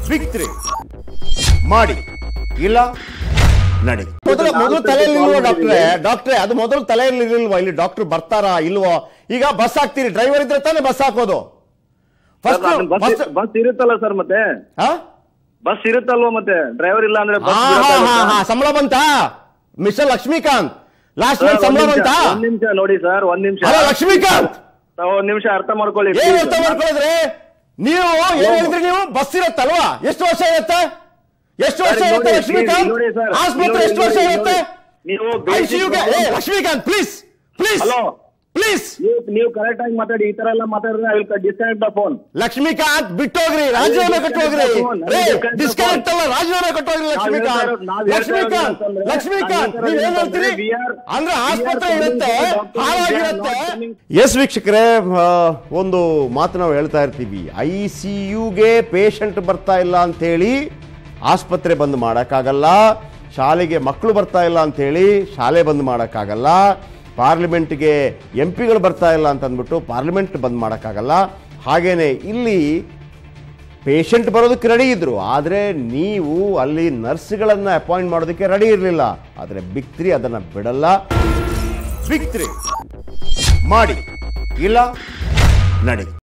Big three ಮಾಡಿ ಇಲ್ಲ ನಡಿ ಮೊದಲು ಮೊದಲು ತಲೆಯಲ್ಲಿ ಇಲ್ವೋ ಡಾಕ್ಟ್ರೆ ಡಾಕ್ಟ್ರೆ ಅದು ಮೊದಲು ತಲೆಯಲ್ಲಿ ಇರ್ಲಿಲ್ವಾ ಇಲ್ಲಿ ಡಾಕ್ಟರ್ ಬರ್ತಾರಾ ಇಲ್ವೋ ಈಗ ಬಸ್ ಹಾಕ್ತೀರಿ ಡ್ರೈವರ್ ಇದ್ರೆ ತಾನೇ ಬಸ್ ಹಾಕೋದು ಫಸ್ಟ್ ಬಸ್ ಬಸ್ ಇರುತ್ತಲ್ಲ ಸರ್ ಮತ್ತೆ ಬಸ್ ಇರುತ್ತಲ್ವಾ ಮತ್ತೆ ಡ್ರೈವರ್ ಇಲ್ಲ ಅಂದ್ರೆ ಬಸ್ ಸಂಬಳ ಬಂತಾ ಮಿಸ್ಟರ್ ಲಕ್ಷ್ಮೀಕಾಂತ್ ಲಾಸ್ಟ್ ಮಂತ್ ಸಂಬಳ ಬಂತಾ ಒಂದ್ ನಿಮಿಷ ನೋಡಿ ಸರ್ ಒಂದ್ ನಿಮಿಷ ಹಲೋ ಲಕ್ಷ್ಮೀಕಾಂತ್ ಒಂದ್ ನಿಮಿಷ ಅರ್ಥ ಮಾಡ್ಕೊಳ್ಳಿ ಏನ್ please. ಅರ್ಥ ಮಾಡ್ಕೊಳ್ಳಿದ್ರೆ ನೀವು ಏನ್ ಹೇಳಿದ್ರಿ ನೀವು ಬಸ್ ಇರತ್ತಲ್ವಾ ಎಷ್ಟು ವರ್ಷ ಇರುತ್ತೆ ಎಷ್ಟು ವರ್ಷ ಸರ್, ಇರುತ್ತೆ ನೋಡಿ, ಲಕ್ಷ್ಮೀಕಾಂತ್ ನೋಡಿ ಸರ್, ಆಸ್ಪತ್ರೆ ನೋಡಿ, ಎಷ್ಟು ವರ್ಷ ನೋಡಿ, ಇರುತ್ತೆ ನೀವು ಐಸಿಯುಗೆ basic- ಏ Lakshmikant please please hello please ನೀವು ನೀವು ಕರೆಕ್ಟ್ ಆಗಿ ಮಾತಾಡಿ ಈ ತರ ಎಲ್ಲ ಮಾತಾಡಿದ್ರೆ I will disconnect the phone Lakshmikant ಬಿಟ್ಟೋಗ್ರಿ ರಾಜೀನಾಮೆ ಕಟ್ಟೋಗ್ರಿ ರೇ ಡಿಸ್ಕನೆಕ್ಟ್ ಅಲ್ಲ ರಾಜೀನಾಮೆ ಕಟ್ಟೋಗ್ರಿ ಲಕ್ಷ್ಮೀಕಾಂತ್ ಲಕ್ಷ್ಮೀಕಾಂತ್ ಲಕ್ಷ್ಮೀಕಾಂತ್ ನೀವ್ ಏನ್ ಹೇಳ್ತೀರಿ ಅಂದ್ರೆ ಆಸ್ಪತ್ರೆ ಇರುತ್ತೆ ಹಾಳಾಗಿರುತ್ತೆ ಎಸ್ ವೀಕ್ಷಕರೇ ಆ, ಒಂದು ಮಾತು ನಾವು ಹೇಳ್ತಾ ಇರ್ತೀವಿ ಐ ಸಿ ಯುಗೆ ಪೇಷಂಟ್ ಬರ್ತಾ ಇಲ್ಲ ಅಂತೇಳಿ ಆಸ್ಪತ್ರೆ ಬಂದ್ ಮಾಡೋಕ್ಕಾಗಲ್ಲ ಶಾಲೆಗೆ ಮಕ್ಕಳು ಬರ್ತಾ ಇಲ್ಲ ಅಂತೇಳಿ ಶಾಲೆ ಬಂದ್ ಮಾಡೋಕ್ಕಾಗಲ್ಲ ಪಾರ್ಲಿಮೆಂಟ್ಗೆ ಎಂ ಪಿಗಳು ಬರ್ತಾ ಇಲ್ಲ ಅಂತ ಅಂದ್ಬಿಟ್ಟು ಪಾರ್ಲಿಮೆಂಟ್ ಬಂದ್ ಮಾಡೋಕ್ಕಾಗಲ್ಲ ಹಾಗೇನೆ ಇಲ್ಲಿ ಪೇಷಂಟ್ ಬರೋದಕ್ಕೆ ರೆಡಿ ಇದ್ರು ಆದರೆ ನೀವು ಅಲ್ಲಿ ನರ್ಸ್ಗಳನ್ನು ಅಪಾಯಿಂಟ್ ಮಾಡೋದಕ್ಕೆ ರೆಡಿ ಇರಲಿಲ್ಲ ಆದರೆ ಬಿಗ್ ತ್ರೀ ಅದನ್ನು ಬಿಡಲ್ಲ ಬಿಗ್ ತ್ರೀ ಮಾಡಿ ಇಲ್ಲ ನಡಿ